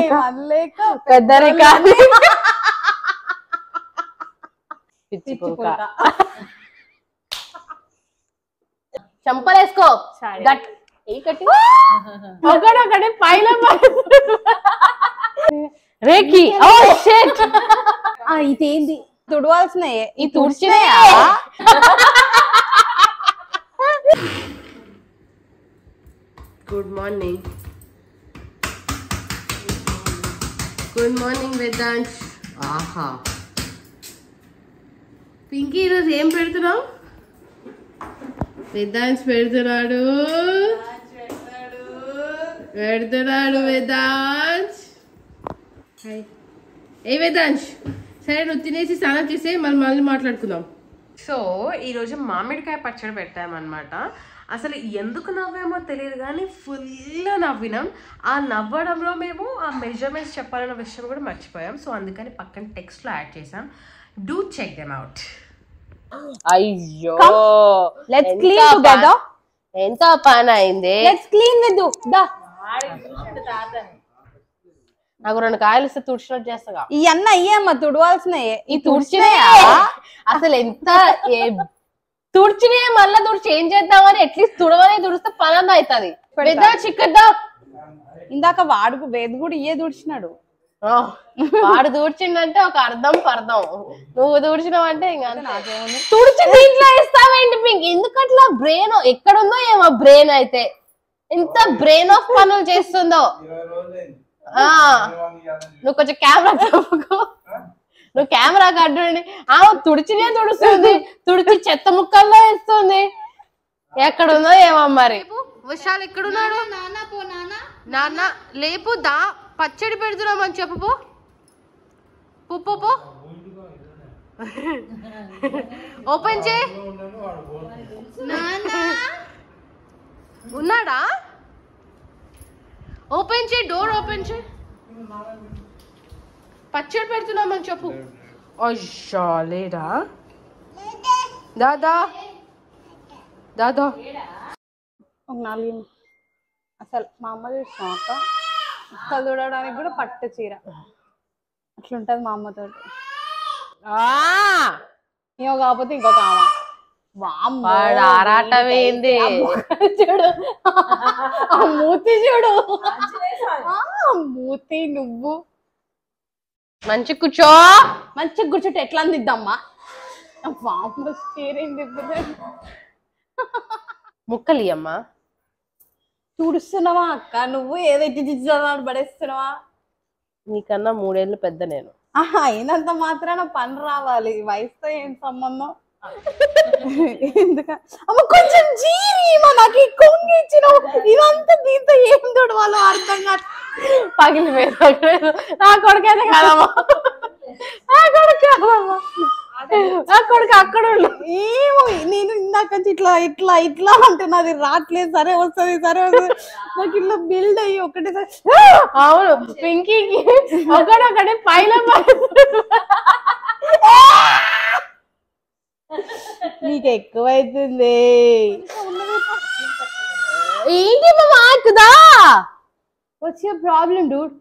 అనలేక పెద్దరిక పిచ్చి కుక్క చంపలేసుకో గట్ ఏ కట్టి ఒకడొకటి పైన రేకి ఓ షిట్ ఆ, ఇదేంది తుడవాల్సిన ఈ తుడిచినాయా good morning good morning Vedansh ఆహా పింకీ ఈరోజు ఏం పెడుతున్నావు వేదాంశ్ పెడుతున్నాడు పెడుతున్నాడు వేదాంశ్ హాయ్ ఏ వేదాంశ్ సరే నువ్వు తినేసి స్నానం చేసే మళ్ళీ మళ్ళీ మాట్లాడుకుందాం సో ఈరోజు మామిడికాయ పచ్చడి పెట్టామన్నమాట అసలు ఎందుకు నవ్వామో తెలియదు కానీ ఫుల్ నవ్వినాం ఆ నవ్వడంలో మేము ఆ మెజర్మెంట్స్ చెప్పాలన్న విషయం కూడా మర్చిపోయాం సో అందుకని పక్కన టెక్స్ట్లో యాడ్ చేసాం డూ చెక్ దెమ్ అవుట్ అయ్యో లెట్స్ క్లీన్ టుగెదర్ ఎంత పని అయింది లెట్స్ క్లీన్ విత్ దా నాకు రెండు కాయలు ఇస్తే తుడిచినట్టు చేస్తా ఈ అన్న అయ్యమ్మ తుడవాల్సిన ఈ తుడిచినాయా అసలు ఎంత ఏ- తుడిచినాయి మళ్ళా తుడిచి ఏం చేద్దామని అట్లీస్ట్ తుడవని తుడిస్తే పని అంతా అవుతుంది పెద్ద చిక్కద్దా ఇందాక వాడుకు వేది కూడా ఇయ్యే తుడిచినాడు వాడు దూడ్చిండంటే ఒక అర్థం పర్థం నువ్వు దూడ్చినావంటే ఇంకా అంతే. తుడిచి దీంట్లో ఇస్తావేంటి మీకు ఎందుకట్లా బ్రెయిన్ ఎక్కడుందో ఏమో బ్రెయిన్ అయితే ఎంత బ్రెయిన్ ఆఫ్ పనులు చేస్తుందో ఆ నువ్వు కొంచెం కెమెరా తప్పుకో నువ్వు కెమెరా కడ్డండి ఆ తుడిచినే తుడుస్తుంది తుడిచి చెత్త ముక్కల్లో ఇస్తుంది ఎక్కడుందో ఏమో మరి విశాల్ ఎక్కడున్నాడు నాన్న లేపు దా పచ్చడి పెడుతున్నామని చెప్పు పో పో, పో పో ఓపెన్ చే ఉన్నాడా ఓపెన్ చే డోర్ ఓపెన్ చే పచ్చడి పెడుతున్నామని చెప్పు అయ్యా లేడా దాదా దాదా ఒక నాలుగు అసలు మా అమ్మ చూసినాక అసలు చూడడానికి కూడా పట్టు చీర అట్లుంటది మా అమ్మతో ఏమో కాకపోతే ఇంకొక ఆమె వామ్మో, వాడు ఆరాటం ఏంది? ఆ ముఖం చూడు ఆ మూతి చూడు ఆ మూతి నువ్వు మంచి కూర్చో మంచిగా కూర్చుంటే ఎట్లా అందిద్దమ్మా వామ్మ స్టీరింగ్ తిప్పుతే ముక్కలి అమ్మా చూడుస్తున్నావా అక్క నువ్వు ఏదైతే చిచ్చాలని పడేస్తున్నావా నీకన్నా మూడేళ్ళు పెద్ద నేను ఆహా, అయినంత మాత్రాన పని రావాలి వయసుతో ఏం సంబంధం ఎందుక అమ్మ కొంచెం జీవి నాకు ఈ కొంగి ఇచ్చినావు ఇదంతా దీంతో ఏం తొడవాలో అర్థం కాదు పగిలిపోయింది నా కొడుకైతే కాదమ్మా నా కొడుకు కాదమ్మా నా కొడుకు అక్కడ ఉండు ఏమో నేను ఇందాక నుంచి ఇట్లా ఇట్లా ఇట్లా అంటే నాది రావట్లేదు సరే వస్తుంది సరే వస్తుంది నాకు ఇట్లా బిల్డ్ అయ్యి ఒకటేసారి అవును పింకీకి ఒకడొకటి పైన నీకు ఎక్కువైతుంది ఏంటి మామ ఆకుదా వచ్చే ప్రాబ్లం డూడ్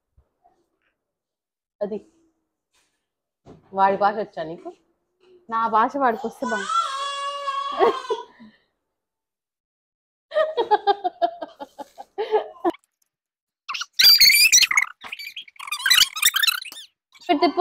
అది వాడి భాష వచ్చా నీకు నా భాష వాడికి వస్తే బా తిప్పు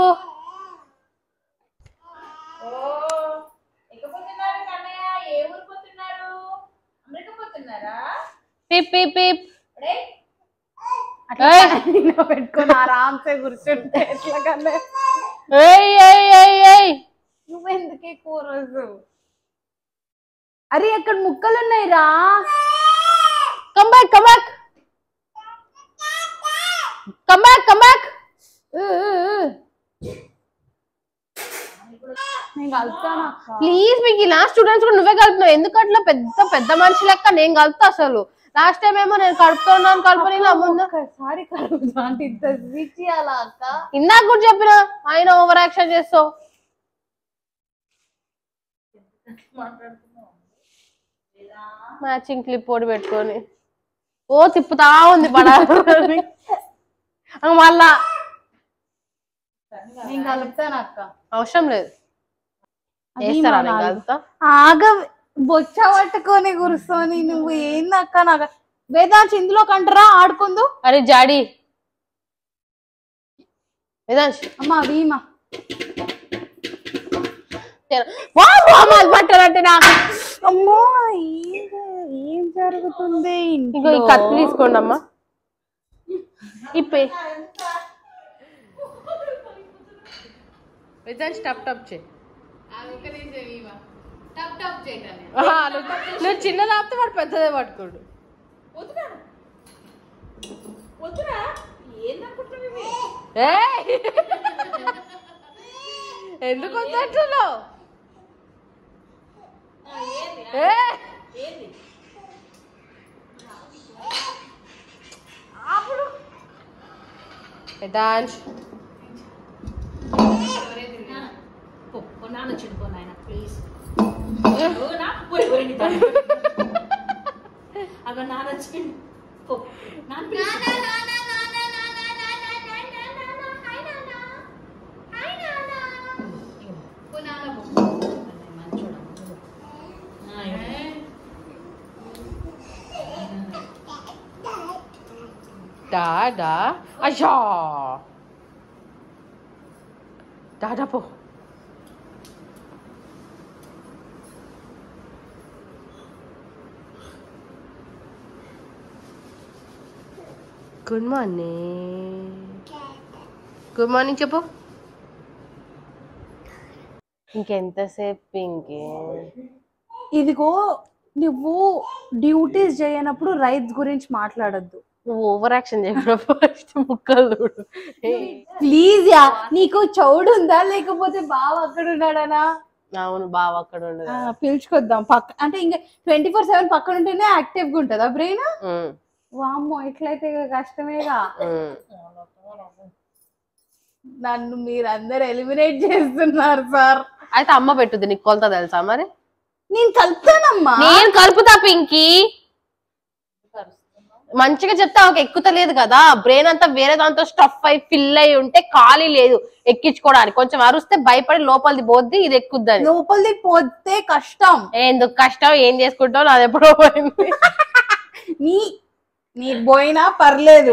పిప్ పిప్ పిప్ అట్లా నిన్న పెట్టుకొని ఆరాంసే కూర్చుంటే ఎట్లా కన్నా ఏయ్ ఏయ్ ఏయ్ ఏయ్ నువ్వెందుకే కూరసు అరే అక్కడ ముక్కలు ఉన్నాయి రా come back come back come back come back నేను కలుపుతాను అక్క ప్లీజ్ మీకు లాస్ట్ స్టూడెంట్స్ కూడా నువ్వే కలుపుతున్నావు ఎందుకు అట్లా పెద్ద పెద్ద మనిషి లెక్క నేను కలుపుతా అసలు లాస్ట్ టైం ఏమో నేను కలుపుతున్నాను కలుపుని నా ముందు ఒక్కసారి కలుపుతా అంటే ఇంత స్వీట్ చేయాలా అక్క ఇందాక కూడా చెప్పిన ఆయన ఓవర్ యాక్షన్ చేస్తావు మ్యాచింగ్ క్లిప్ ఒకటి పెట్టుకొని ఓ తిప్పుతా ఉంది పడాలి ఆ, మళ్ళా నేను కలుపుతాను అక్క అవసరం లేదు అది వేస్తారా మా నేను నాలుగు. కలుపుతా ఆగ బొచ్చ పట్టుకొని కూర్చొని నువ్వు ఏందక్క నాకు వేదాంశ్ ఇందులో కంటరా ఆడుకుందు అరే జాడి వేదాంశ్ అమ్మా వీమా పట్టాలంటే నాకు అమ్మో ఏం ఏం జరుగుతుంది ఇంకో ఈ ఇంట్లో? కత్తి తీసుకోండి అమ్మా ఇప్పే వేదాంశ్ టప్ టప్ చే నువ్వు చిన్న తాపితే వాడు పెద్దదే పట్టుకోడు ఏయ్! ఎందుకు వద్దట్లున్నావు డాన్స్ నాన్న చినుకో నాయన ప్లీజ్ అగ నాన్న చిన్ పో నాన్న ప్లీజ్ డాడా అయ్యా డాడా పో గుడ్ మార్నింగ్ గుడ్ మార్నింగ్ చెప్పు ఇంకెంతసేపు పింకి ఇదిగో నువ్వు డ్యూటీస్ చేయనప్పుడు రైట్స్ గురించి మాట్లాడొద్దు నువ్వు ఓవర్ యాక్షన్ చేయకుండా ఫస్ట్ ముక్కలు చూడు ఏయ్. ప్లీజ్ యా నీకు చౌడు ఉందా లేకపోతే బావ అక్కడ ఉన్నాడనా అవును బావ అక్కడ ఉండదు ఆ, పిలుచుకొద్దాం పక్క అంటే ఇంకా ట్వంటీ ఫోర్ సెవెన్ పక్కన ఉంటేనే యాక్టివ్ గా ఉంటుందా బ్రెయిన్ ఉమ్, వామ్మో ఎట్లయితే ఇక కష్టమేగా ఉమ్. నన్ను మీరు అందరు ఎలిమినేట్ చేస్తున్నారు సార్ అయితే అమ్మ పెట్టుద్ది నీకు కొలత తెలుసా మరి నేను కలుపుతానమ్మా నేను కలుపుతా పింకి మంచిగా చెప్తా ఒక ఎక్కుతలేదు కదా బ్రెయిన్ అంతా వేరే దాంతో స్టఫ్ అయి ఫిల్ అయి ఉంటే ఖాళీ లేదు ఎక్కించుకోవడానికి కొంచెం అరుస్తే భయపడి లోపలిది పోద్ది ఇది ఎక్కుద్దని లోపలిది పోతే కష్టం ఎందుకు కష్టం ఏం చేసుకుంటావు నాది ఎప్పుడో పోయింది నీ నీ పోయినా పర్లేదు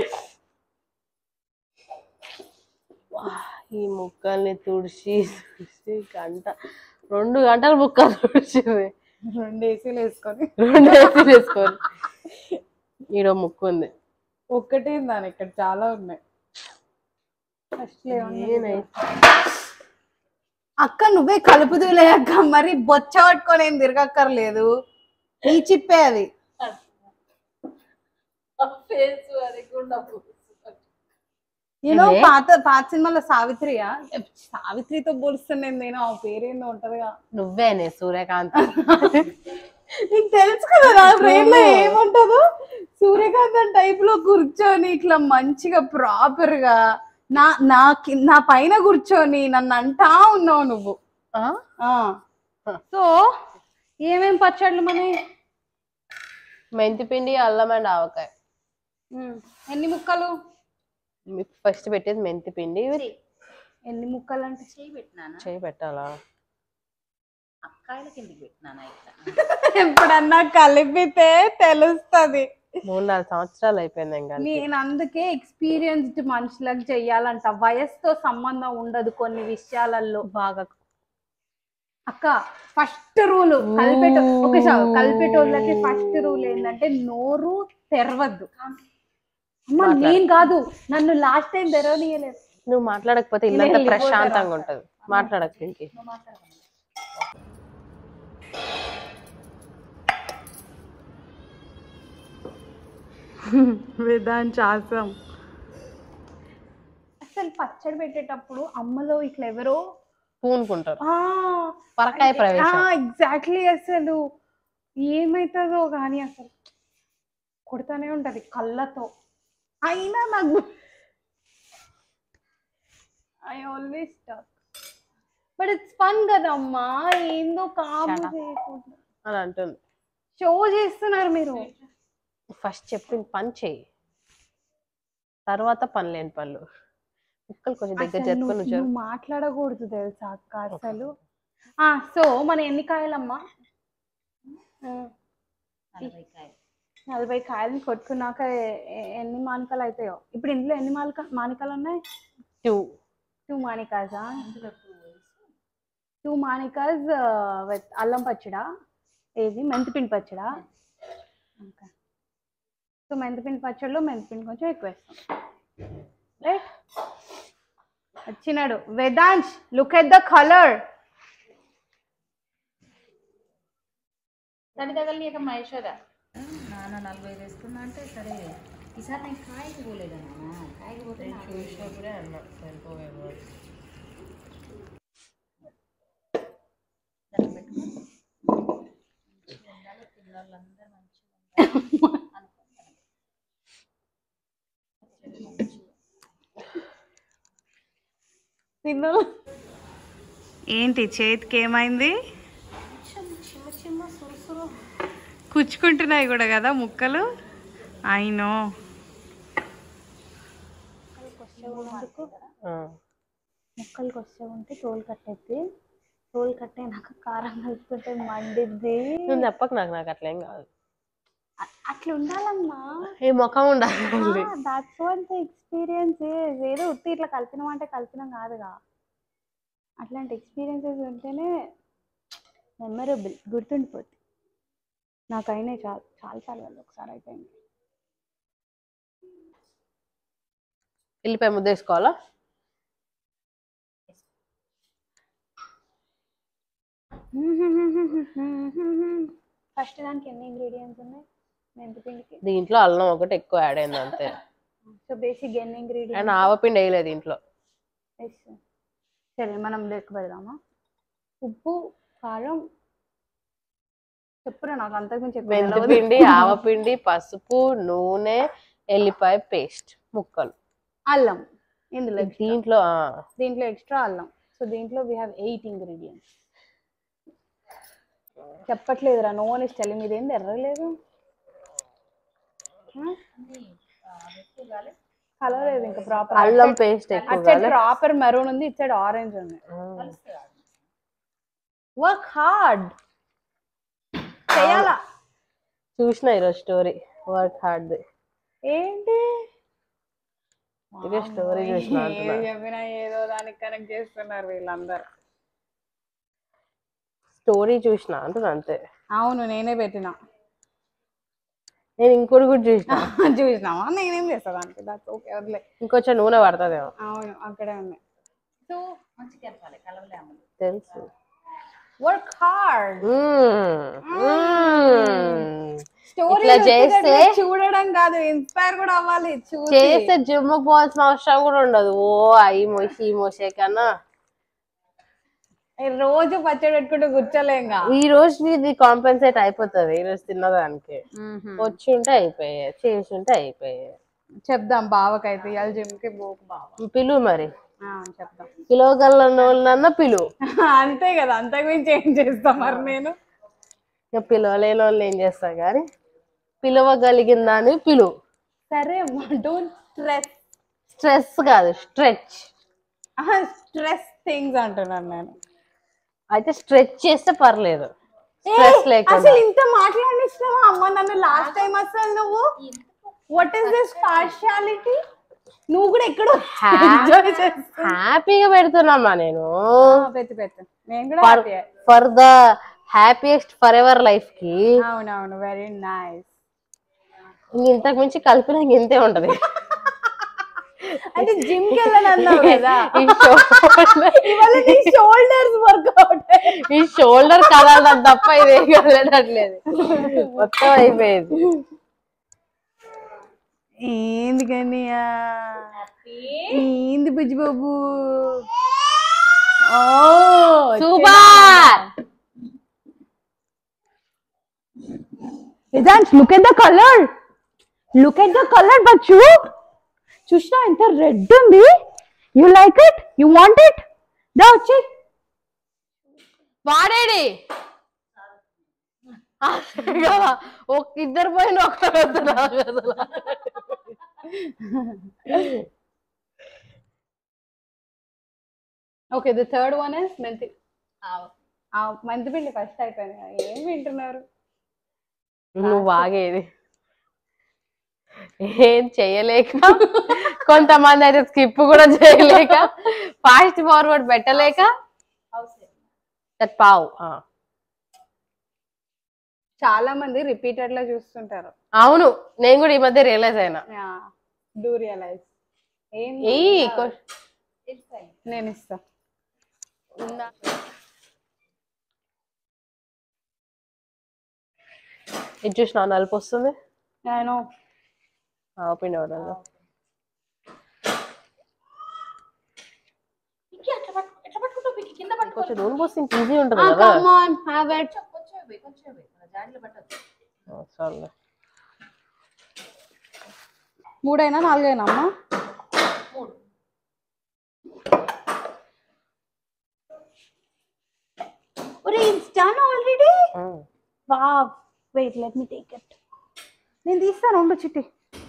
ఈ ముక్కల్ని తుడిచి తుడిచి గంట రెండు గంటలు ముక్కలు తుడిచివి రెండు ఏసీలు వేసుకొని రెండు వేసి వేసుకొని ఈడో ముక్కు ఉంది ఒక్కటే దాని ఇక్కడ చాలా ఉన్నాయి ఫస్ట్ నేనైతే అక్క నువ్వే కలుపుదులే అక్క మరి బొచ్చ పట్టుకొని ఏం తిరగక్కర్లేదు ఈ చిప్పే అది నేను ఏంది? పాత పాత సినిమాలో సావిత్రియా సావిత్రితో పోలుస్తున్నాను నేను ఆ పేరేందో ఉంటదిగా నువ్వేనే సూర్యకాంత్ నీకు తెలుసు కదా నా బ్రెయిన్ లో ఏముంటదో సూర్యకాంతం టైప్ లో కూర్చొని ఇట్లా మంచిగా ప్రాపర్ గా నా నా కి- నా పైన కూర్చొని నన్ను అంటా ఉన్నావు నువ్వు ఆ? ఆ సో ఏమేం పచ్చళ్ళు మని మెంతి పిండి అల్లం అండ్ ఆవకాయ ఎన్ని ముక్కలు మీకు ఫస్ట్ పెట్టేది మెంతి పిండి ఎన్ని ముక్కలు అంటే చేయి పెట్టినానా చేయి పెట్టాలా అక్కాయల కిందికి పెట్టినానా ఇట్లా ఎప్పుడన్నా కలిపితే తెలుస్తది మూడు నాలుగు సంవత్సరాలు అయిపోయింది ఇంకా నేను అందుకే ఎక్స్పీరియన్స్డ్ మనుషులకు చెయ్యాలంట వయసుతో సంబంధం ఉండదు కొన్ని విషయాలలో బాగా అక్క ఫస్ట్ రూల్ కలిపేట ఒక కలిపేటోళ్ళకి ఫస్ట్ రూల్ ఏంటంటే నోరు తెరవద్దు అమ్మ నేను కాదు నన్ను లాస్ట్ టైం తెరవనీయలేదు నువ్వు మాట్లాడకపోతే ఇల్లంతా వెళ్ళిపోతారా? ప్రశాంతంగా ఉంటది మాట్లాడక ఇంకే విధాన్ చాసం అసలు పచ్చడి పెట్టేటప్పుడు అమ్మలో ఇట్లా ఎవరో పూనుకుంటారు పరకాయ ప్రవేశం ఎగ్జాక్ట్లీ అసలు ఏమైతుందో కానీ అసలు కొడుతూనే ఉంటది కళ్ళతో అయినా నాకు I always stuck but it's fun కదమ్మా ఏందో కాము Shut up. చేయకుండా అని అంటుంది షో చేస్తున్నారు మీరు ఫస్ట్ చెప్పింది పని చెయ్యి తర్వాత పనిలేని పళ్ళు ముక్కలు కొంచెం దగ్గర అసలు జరుపుకొని నువ్వు- వచ్చారు నువ్వు మాట్లాడకూడదు తెలుసా అక్క అసలు ఆ సో మన ఎన్ని కాయలమ్మా నలభై కాయలు నలభై కాయలను కొట్టుకున్నాక ఎ- ఎ- ఎన్ని మానికలు అవుతాయో ఇప్పుడు ఇందులో ఎన్ని మానిక మానికలు ఉన్నాయి టూ టూ మానికాసా ఇందులో టూ వేసి టూ మానికాస్ విత్ అల్లం పచ్చడా ఏది మెంతిపిండి పచ్చడా ఓకే సో మెంతిపిండి పచ్చడిలో మెంతిపిండి కొంచెం ఎక్కువ వేస్తాం రైట్ వచ్చినాడు Vedansh look at the colour తడి తగలి మహేశ్వర నాన్న నలభై ఐదు వేసుకున్నా అంటే సరే ఈసారి నేను కాయకి పోలేదా నాన్న కాయకి పోతే నాకు చూసినప్పుడే అన్నా సరిపోవేమో దండం పెట్టుకో. ఉండాలి, పిల్లలందరూ మంచిగా ఉండాలి అనుకుంటాను. పచ్చడి మంచిగా. ఏంటి చేతికి ఏమైంది చిన్న చిన్న సురుసురు కుచ్చుకుంటున్నాయి కూడా కదా ముక్కలు అయినో ముక్కలకి వస్తే ఉంటే తోలు కట్టేది తోలు కట్టేనాక కారం కలుపుతుంటే మండిద్ది నువ్వు చెప్పకు నాకు నాకు అట్లేం కాదు అ- అట్లా ఉండాలమ్మా ఈ ముఖం ఉండాలి దాట్స్ వాట్ ద ఎక్స్పీరియన్స్ ఏదో ఉత్తి ఇట్లా కలిపినాం అంటే కలిపినాం కాదుగా అట్లాంటి ఎక్స్పీరియన్సెస్ ఉంటేనే మెమరబుల్ గుర్తుండిపోద్ది నాకైనా చాలా చాలా సార్లు వాళ్ళు ఒకసారి అయిపోయింది వెళ్ళిపోయి ముద్ద వేసుకోవాలా ఫస్ట్ దానికి ఎన్ని ఇంగ్రీడియంట్స్ ఉన్నాయి మెంతిపిండికి దీంట్లో అల్లం ఒకటి ఎక్కువ యాడ్ అయింది అంతే సో బేసిక్ ఎన్ని అండ్ ఇంగ్రీడియంట్స్ ఆవపిండి వేయలేదు దీంట్లో సరే మనం లెక్క పెడదామా ఉప్పు కారం చెప్పురా నాకు అంతకుమించి ఎక్కువ తెలియదు. మెంతిపిండి ఆవపిండి పసుపు నూనె ఎల్లిపాయ పేస్ట్ ముక్కలు అల్లం ఇందులో extra. దీంట్లో ఆ, దీంట్లో ఎక్స్ట్రా అల్లం సో దీంట్లో వీ హ్యావ్ ఎయిట్ ఇంగ్రీడియంట్స్ చెప్పట్లేదురా నో అని స్టెల్ మీద ఏంది ఎర్రలేదు కలర్ లేదు ఇంకా ప్రాపర్ అల్లం పేస్ట్ ఎక్కువ అచ్చడి ప్రాపర్ మెరూన్ ఉంది ఇచ్చాడు ఆరెంజ్ ఉంది వర్క్ హార్డ్ చేయాలా చూసిన ఈరోజు స్టోరీ వర్క్ హార్డ్ ఏంటి ఇదే స్టోరీ చూసిన ఏది అంటున్నా చెప్పినా ఏదో దానికి కనెక్ట్ చేస్తున్నారు వీళ్ళందరూ స్టోరీ చూసిన అంటున్నా అంతే అవును నేనే పెట్టిన నేను ఇంకోటి కూడా చూసిన చూసినావా నేనేం చేస్తా దానికి దాట్స్ ఓకే వదిలే ఇంకొంచెం నూనె పడుతుందేమో అవును అక్కడే ఉన్నాయి సో మంచి కలపాలి కలవలేము తెలుసు వర్క్ హార్డ్ మ్మ్. మ్మ్. స్టోరీ ఇట్లా చేస్తే చూడడం కాదు ఇన్స్పైర్ కూడా అవ్వాలి చూసి చేస్తే జిమ్ పోవాల్సిన అవసరం కూడా ఉండదు ఓ అయి మోసి ఈ మోసే కన్నా ఈ రోజు పచ్చడి పెట్టుకుంటూ కూర్చోలేంగా ఈ రోజు ఇది కాంపెన్సేట్ అయిపోతుంది ఈ రోజు తిన్నదానికి వచ్చి ఉంటే అయిపోయాయి చేసి ఉంటే అయిపోయాయి చెప్దాం బావకైతే ఇవాళ జిమ్ కి పోకు బావ పిలువు మరి ఆ, చెప్దాం కిలో గల్లన్న పిలువు అంతే కదా అంతకు మించి ఏం చేస్తాం మరి నేను ఇక పిలవలేని వాళ్ళు ఏం చేస్తా కానీ పిలవగలిగిన దాన్ని పిలువు సరే డోంట్ స్ట్రెస్ స్ట్రెస్ కాదు స్ట్రెచ్ స్ట్రెస్ థింగ్స్ అంటున్నాను నేను అయితే స్ట్రెచ్ చేస్తే పర్లేదు స్ట్రెస్ లేకుండా అసలు ఇంత మాట్లాడిస్తున్నావా అమ్మ నన్ను లాస్ట్ టైం అసలు నువ్వు వాట్ ఈస్ దిస్ పార్షియాలిటీ నువ్వు కూడా ఎక్కడో ఎంజాయ్ చేస్తా హ్యాపీగా పెడుతున్నామా నేను పెట్టు పెట్టు నేను కూడా for happy. For the happiest forever life కి అవునవును వెరీ నైస్ ఇంక ఇంతకు మించి కలిపిన ఇంక ఇంతే ఉంటది అంటే జిమ్ కి వెళ్ళని అన్నావు కదా ఈ షోల్డర్ ఇవాళ నీ షోల్డర్స్ వర్కౌట్ ఈ షోల్డర్ కదలడం తప్ప ఇదేం కదలట్లేదు మొత్తం అయిపోయింది ఏంది కన్నయ్య ఏంది బుజ్జి బాబు ఓ super Vedant, look at the color. Look at the color, Bachu. చూసినా ఎంత రెడ్ ఉంది you like it you want it దా వచ్చి వాడేడి ఒక ఇద్దరు పోయిన ఒక్కరు okay the third one is మెంతి ఆ మెంతి పిండి ఫస్ట్ అయిపోయింది కదా. ఏం వింటున్నారు నువ్వు బాగేది ఏం చేయలేక కొంతమంది అయితే స్కిప్ కూడా చేయలేక ఫాస్ట్ ఫార్వర్డ్ పెట్టలేక దట్ పావ్ ఆ. చాలా మంది రిపీటెడ్ లో చూస్తుంటారు అవును నేను కూడా ఈ మధ్య రియలైజ్ అయినా డూ రియలైజ్ ఏం ఈ కొ- నేను ఇస్తా ఇది చూసిన నలుపు వస్తుంది నేను ఆ, పిండి పడాలి కొంచెం నూనె పోస్తే ఇంక ఈజీ ఉంటుంది కదా కమ్ ఆన్ హావ్ ఇట్ కొంచెం ఇవ్వు, కొంచెం ఇవ్వు. మన జాడీలో పట్టదు ఆ, సర్లే మూడైనా నాలుగైనా అమ్మా మూడు ఒరే it's done already um. Wow wait let me take it నేను తీస్తాను ఉండు చిట్టి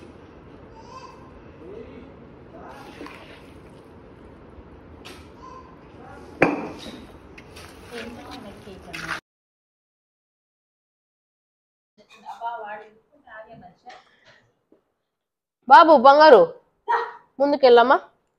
బాబు బంగారు ముందుకెళ్ళమ్మా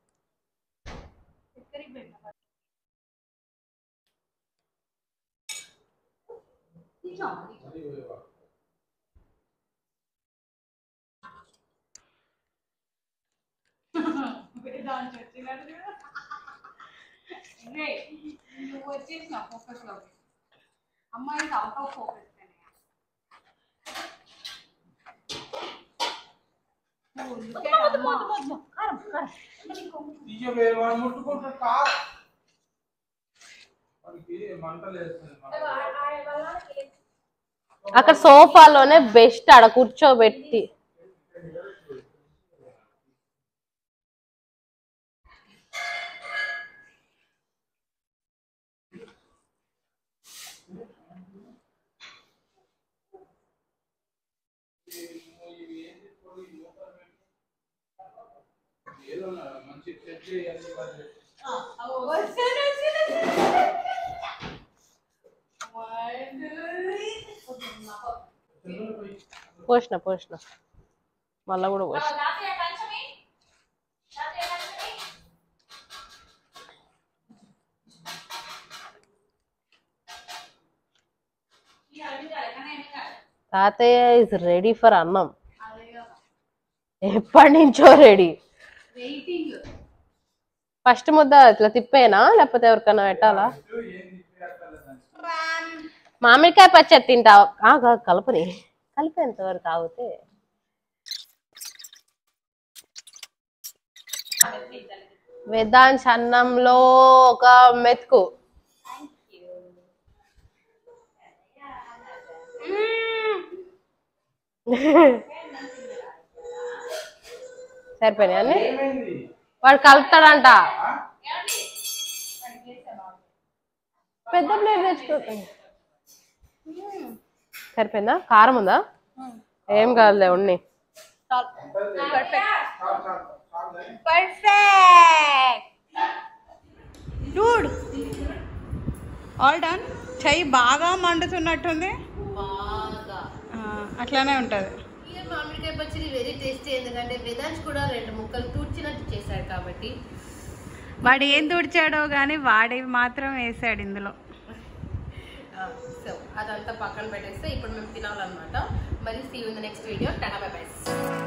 నువ్వు వచ్చేసిన ఫోకస్ లోకి అమ్మాయి అవుట్ ఆఫ్ ఫోకస్ తీయవే వాడు ముట్టుకుంటాడు కా వాడికి మంటలు వేస్తుంది అక్కడ సోఫాలోనే బెస్ట్ ఆడ కూర్చోబెట్టి ఏదో మంచి సెట్ చేయాలి వాళ్ళు. పోసిన పోసిన మళ్ళా కూడా పోసిన తాతయ్య ఇస్ రెడీ ఫర్ అన్నం ఎప్పటి నుంచో రెడీ ఫస్ట్ ముద్ద ఇట్లా తిప్పేనా లేకపోతే ఎవరికైనా పెట్టాలా మామిడికాయ పచ్చడి తింటావు ఆ, కాదు, కలపని కలిపేంత వరకు ఆగితే వేదాంశ్ అన్నంలో ఒక మెతుకు సరిపోయినాయి అన్ని ఏమైంది వాడు కలుపుతాడంట పెద్ద ప్లేట్ తెచ్చుకో సరిపోయిందా కారం ఉందా ఏం కాదులే ఉన్ని పర్ఫెక్ట్ డూడ్ ఆల్ డన్ చెయ్యి బాగా మండుతున్నట్టుంది బాగా ఆ, అట్లానే ఉంటుంది ఈ మామిడికాయ పచ్చడి వెరీ టేస్టీ ఎందుకంటే వేదాంశ్ కూడా రెండు ముక్కలు తూర్చినట్టు చేశాడు కాబట్టి వాడు ఏం తుడిచాడో కానీ వాడి మాత్రం వేసాడు ఇందులో సో అదంతా పక్కన పెట్టేస్తే ఇప్పుడు మేము తినాలన్నమాట మరి see in the next video tata bye by